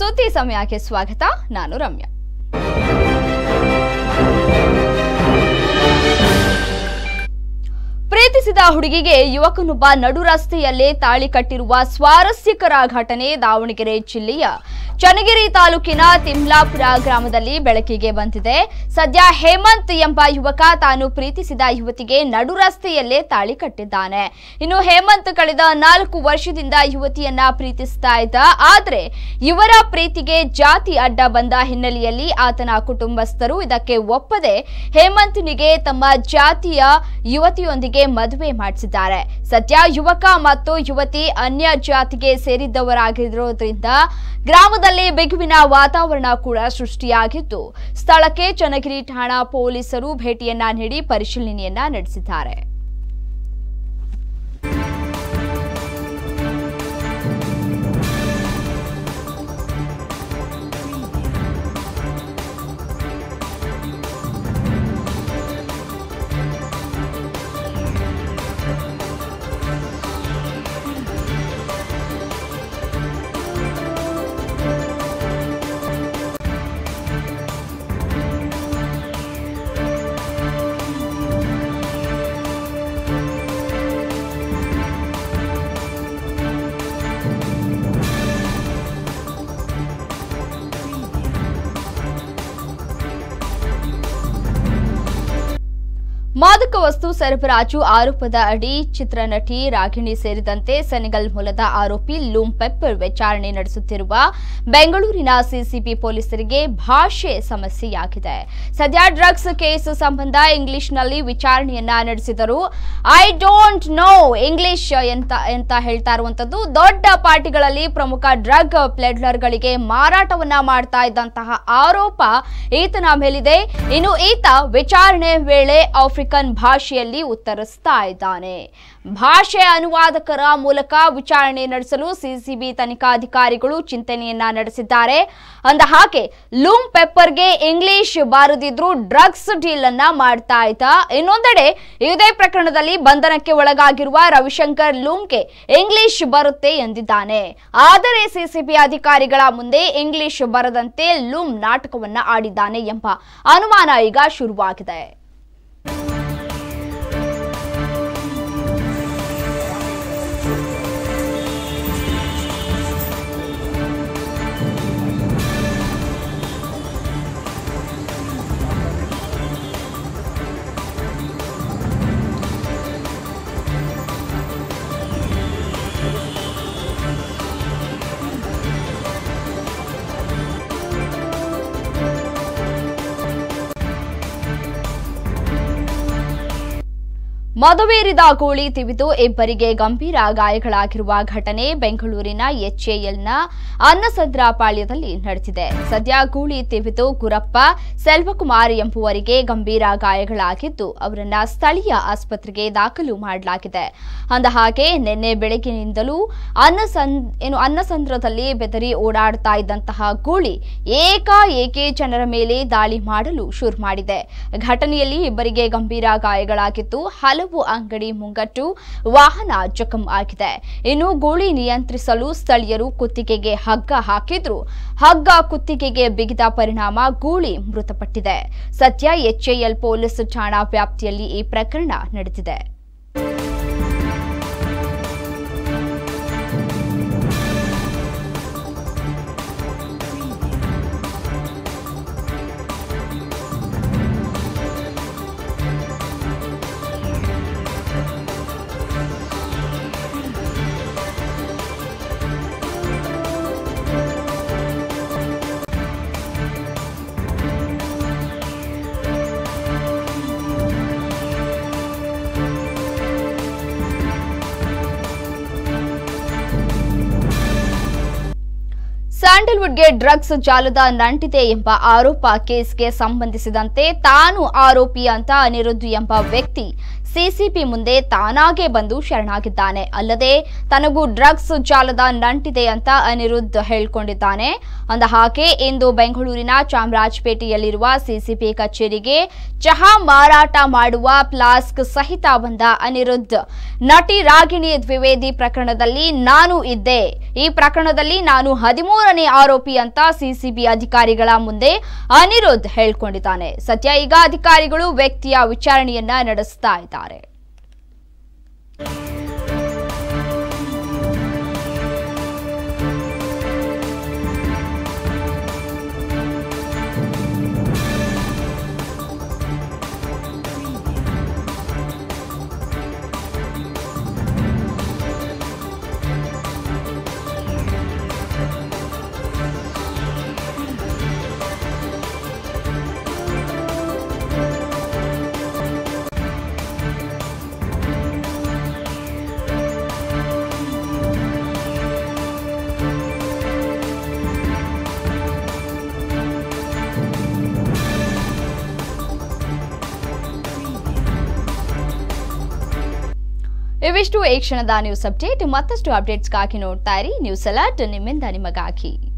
ಸುದ್ದಿ ಸಮಯಕ್ಕೆ ಸ್ವಾಗತ ನಾನು ರಮ್ಯಾ ಪ್ರೀತಿಸಿದ ಹುಡುಗಿಗೆ ಯುವಕನೊಬ್ಬ ನಡು ರಸ್ತೆಯಲ್ಲೇ ತಾಳಿ ಕಟ್ಟಿರುವ ಸ್ವಾರಸ್ಯಕರ ಘಟನೆ ದಾವಣಗೆರೆ ಜಿಲ್ಲೆಯ ಚನ್ನಗಿರಿ ತಾಲೂಕಿನ ತಿಮ್ಲಾಪುರ ಗ್ರಾಮದಲ್ಲಿ ಬೆಳಕಿಗೆ ಬಂದಿದೆ ಸದ್ಯ ಹೇಮಂತ್ ಎಂಬ ಯುವಕ ತಾನು ಪ್ರೀತಿಸಿದ ಯುವತಿಗೆ ನಡು ರಸ್ತೆಯಲ್ಲೇ ತಾಳಿ ಕಟ್ಟಿದ್ದಾನೆ ಇನ್ನು ಹೇಮಂತ್ ಕಳೆದ ನಾಲ್ಕು ವರ್ಷದಿಂದ ಯುವತಿಯನ್ನ ಪ್ರೀತಿಸ್ತಾ ಇದ್ದ ಆದ್ರೆ ಇವರ ಪ್ರೀತಿಗೆ ಜಾತಿ ಅಡ್ಡ ಬಂದ ಹಿನ್ನೆಲೆಯಲ್ಲಿ ಆತನ ಕುಟುಂಬಸ್ಥರು ಇದಕ್ಕೆ ಒಪ್ಪದೆ ಹೇಮಂತ್ನಿಗೆ ತಮ್ಮ ಜಾತಿಯ ಯುವತಿಯೊಂದಿಗೆ ಮದುವೆ ಮಾಡಿಸಿದ್ದಾರೆ ಸದ್ಯ ಯುವಕ ಮತ್ತು ಯುವತಿ ಅನ್ಯ ಜಾತಿಗೆ ಸೇರಿದ್ದವರಾಗಿರೋದ್ರಿಂದ ಗ್ರಾಮದಲ್ಲಿ ಬಿಗುವಿನ ವಾತಾವರಣ ಕೂಡ ಸೃಷ್ಟಿಯಾಗಿದ್ದು ಸ್ಥಳಕ್ಕೆ ಚನ್ನಗಿರಿ ಠಾಣಾ ಪೊಲೀಸರು ಭೇಟಿಯನ್ನ ನೀಡಿ ಪರಿಶೀಲನೆಯನ್ನ ನಡೆಸಿದ್ದಾರೆ ಮಾದಕ ವಸ್ತು ಸರಬರಾಜು ಆರೋಪದ ಅಡಿ ಚಿತ್ರನಟಿ ರಾಗಿಣಿ ಸೇರಿದಂತೆ ಸೆನೆಗಲ್ ಮೂಲದ ಆರೋಪಿ ಲೂಮ್ ಪೆಪ್ಪರ್ ವಿಚಾರಣೆ ನಡೆಸುತ್ತಿರುವ ಬೆಂಗಳೂರಿನ ಸಿಸಿಬಿ ಪೊಲೀಸರಿಗೆ ಭಾಷೆ ಸಮಸ್ಯೆಯಾಗಿದೆ ಸದ್ಯ ಡ್ರಗ್ಸ್ ಕೇಸ್ ಸಂಬಂಧ ಇಂಗ್ಲಿಷ್ನಲ್ಲಿ ವಿಚಾರಣೆಯನ್ನ ನಡೆಸಿದರು ಐ ಡೋಂಟ್ ನೋ ಇಂಗ್ಲಿಷ್ ಎಂತ ಅಂತ ಹೇಳ್ತಾ ಇರುವಂತದ್ದು ದೊಡ್ಡ ಪಾರ್ಟಿಗಳಲ್ಲಿ ಪ್ರಮುಖ ಡ್ರಗ್ ಪ್ಲೆಡ್ಲರ್ಗಳಿಗೆ ಮಾರಾಟವನ್ನ ಮಾಡ್ತಾ ಇದ್ದಂತಹ ಆರೋಪ ಈತನ ಮೇಲಿದೆ ಇನ್ನು ಈತ ವಿಚಾರಣೆ ವೇಳೆ ಆಫ್ರಿಕನ್ ಭಾಷೆಯಲ್ಲಿ ಉತ್ತರಿಸ್ತಾ ಇದ್ದಾನೆ ಭಾಷೆ ಅನುವಾದಕರ ಮೂಲಕ ವಿಚಾರಣೆ ನಡೆಸಲು ಸಿಸಿಬಿ ತನಿಖಾಧಿಕಾರಿಗಳು ಚಿಂತನೆಯನ್ನ ನಡೆಸಿದ್ದಾರೆ ಅಂದ ಹಾಗೆ ಲೂಮ್ ಪೆಪ್ಪರ್ಗೆ ಇಂಗ್ಲಿಷ್ ಬಾರದಿದ್ರು ಡ್ರಗ್ಸ್ ಡೀಲ್ ಅನ್ನ ಮಾಡ್ತಾ ಇದ್ದ ಇನ್ನೊಂದೆಡೆ ಇದೇ ಪ್ರಕರಣದಲ್ಲಿ ಬಂಧನಕ್ಕೆ ಒಳಗಾಗಿರುವ ರವಿಶಂಕರ್ ಲೂಮ್ಗೆ ಇಂಗ್ಲಿಷ್ ಬರುತ್ತೆ ಎಂದಿದ್ದಾನೆ ಆದರೆ ಸಿಸಿಬಿ ಅಧಿಕಾರಿಗಳ ಮುಂದೆ ಇಂಗ್ಲಿಷ್ ಬರದಂತೆ ಲೂಮ್ ನಾಟಕವನ್ನ ಆಡಿದ್ದಾನೆ ಎಂಬ ಅನುಮಾನ ಈಗ ಶುರುವಾಗಿದೆ ಮದುವೇರಿದ ಗೋಳಿ ತಿವಿದು ಇಬ್ಬರಿಗೆ ಗಂಭೀರ ಗಾಯಗಳಾಗಿರುವ ಘಟನೆ ಬೆಂಗಳೂರಿನ ಎಚ್ಎಎಲ್ನ ಅನ್ನಸಂದ್ರ ಪಾಳ್ಯದಲ್ಲಿ ನಡೆದಿದೆ ಸದ್ಯ ಗೂಳಿ ತಿವಿದು ಗುರಪ್ಪ ಸೆಲ್ವಕುಮಾರ್ ಎಂಬುವರಿಗೆ ಗಂಭೀರ ಗಾಯಗಳಾಗಿದ್ದು ಅವರನ್ನ ಸ್ಥಳೀಯ ಆಸ್ಪತ್ರೆಗೆ ದಾಖಲು ಮಾಡಲಾಗಿದೆ ಅಂದಹಾಗೆ ನಿನ್ನೆ ಬೆಳಗಿನಿಂದಲೂ ಅನ್ನಸಂ ಏನು ಅನ್ನಸಂದ್ರದಲ್ಲಿ ಬೆದರಿ ಓಡಾಡ್ತಾ ಇದ್ದಂತಹ ಗೂಳಿ ಏಕಾಏಕಿ ಜನರ ಮೇಲೆ ದಾಳಿ ಮಾಡಲು ಶುರು ಮಾಡಿದೆ ಘಟನೆಯಲ್ಲಿ ಇಬ್ಬರಿಗೆ ಗಂಭೀರ ಗಾಯಗಳಾಗಿದ್ದು ಹಲವು ಅಂಗಡಿ ಮುಂಗಟ್ಟು ವಾಹನ ಜಖಂ ಆಗಿದೆ ಇನ್ನು ಗೂಳಿ ನಿಯಂತ್ರಿಸಲು ಸ್ಥಳೀಯರು ಕುತ್ತಿಗೆಗೆ ಹಗ್ಗ ಹಾಕಿದ್ರು ಹಗ್ಗ ಕುತ್ತಿಗೆಗೆ ಬಿಗಿದ ಪರಿಣಾಮ ಗೂಳಿ ಮೃತಪಟ್ಟಿದೆ ಸದ್ಯ ಎಚ್ಎಎಲ್ ಪೊಲೀಸ್ ಠಾಣಾ ವ್ಯಾಪ್ತಿಯಲ್ಲಿ ಈ ಪ್ರಕರಣ ನಡೆದಿದೆ ಸ್ಯಾಂಡಲ್ವುಡ್ಗೆ ಡ್ರಗ್ಸ್ ಜಾಲದ ನಂಟಿದೆ ಎಂಬ ಆರೋಪ ಕೇಸ್ಗೆ ಸಂಬಂಧಿಸಿದಂತೆ ತಾನು ಆರೋಪಿ ಅಂತ ಅನಿರುದ್ಧ್ ಎಂಬ ವ್ಯಕ್ತಿ ಸಿಸಿಪಿ ಮುಂದೆ ತಾನಾಗೇ ಬಂದು ಶರಣಾಗಿದ್ದಾನೆ ಅಲ್ಲದೆ ತನಗೂ ಡ್ರಗ್ಸ್ ಜಾಲದ ನಂಟಿದೆ ಅಂತ ಅನಿರುದ್ಧ್ ಹೇಳ್ಕೊಂಡಿದ್ದಾನೆ ಅಂದ ಹಾಗೆ ಇಂದು ಬೆಂಗಳೂರಿನ ಚಾಮರಾಜಪೇಟೆಯಲ್ಲಿರುವ ಸಿಸಿಪಿ ಕಚೇರಿಗೆ ಚಹಾ ಮಾರಾಟ ಮಾಡುವ ಫ್ಲಾಸ್ಕ್ ಸಹಿತ ಬಂದ ಅನಿರುದ್ಧ್ ನಟಿ ರಾಗಿಣಿ ದ್ವಿವೇದಿ ಪ್ರಕರಣದಲ್ಲಿ ನಾನು ಇದ್ದೆ ಈ ಪ್ರಕರಣದಲ್ಲಿ ನಾನು ಹದಿಮೂರನೇ ಆರೋಪಿ ಅಂತ ಸಿಸಿಬಿ ಅಧಿಕಾರಿಗಳ ಮುಂದೆ ಅನಿರುದ್ಧ್ ಹೇಳ್ಕೊಂಡಿದ್ದಾನೆ ಸದ್ಯ ಈಗ ಅಧಿಕಾರಿಗಳು ವ್ಯಕ್ತಿಯ ವಿಚಾರಣೆಯನ್ನ ನಡೆಸ್ತಾ ಇದ್ದಾರೆ ಇವಿಷ್ಟು ಈ ಕ್ಷಣದ ನ್ಯೂಸ್ ಅಪ್ಡೇಟ್ ಮತ್ತಷ್ಟು ಅಪ್ಡೇಟ್ಸ್ಗಾಗಿ ನೋಡ್ತಾ ಇರಿ ನ್ಯೂಸ್ ಅಲರ್ಟ್ ನಿಮ್ಮಿಂದ ನಿಮಗಾಗಿ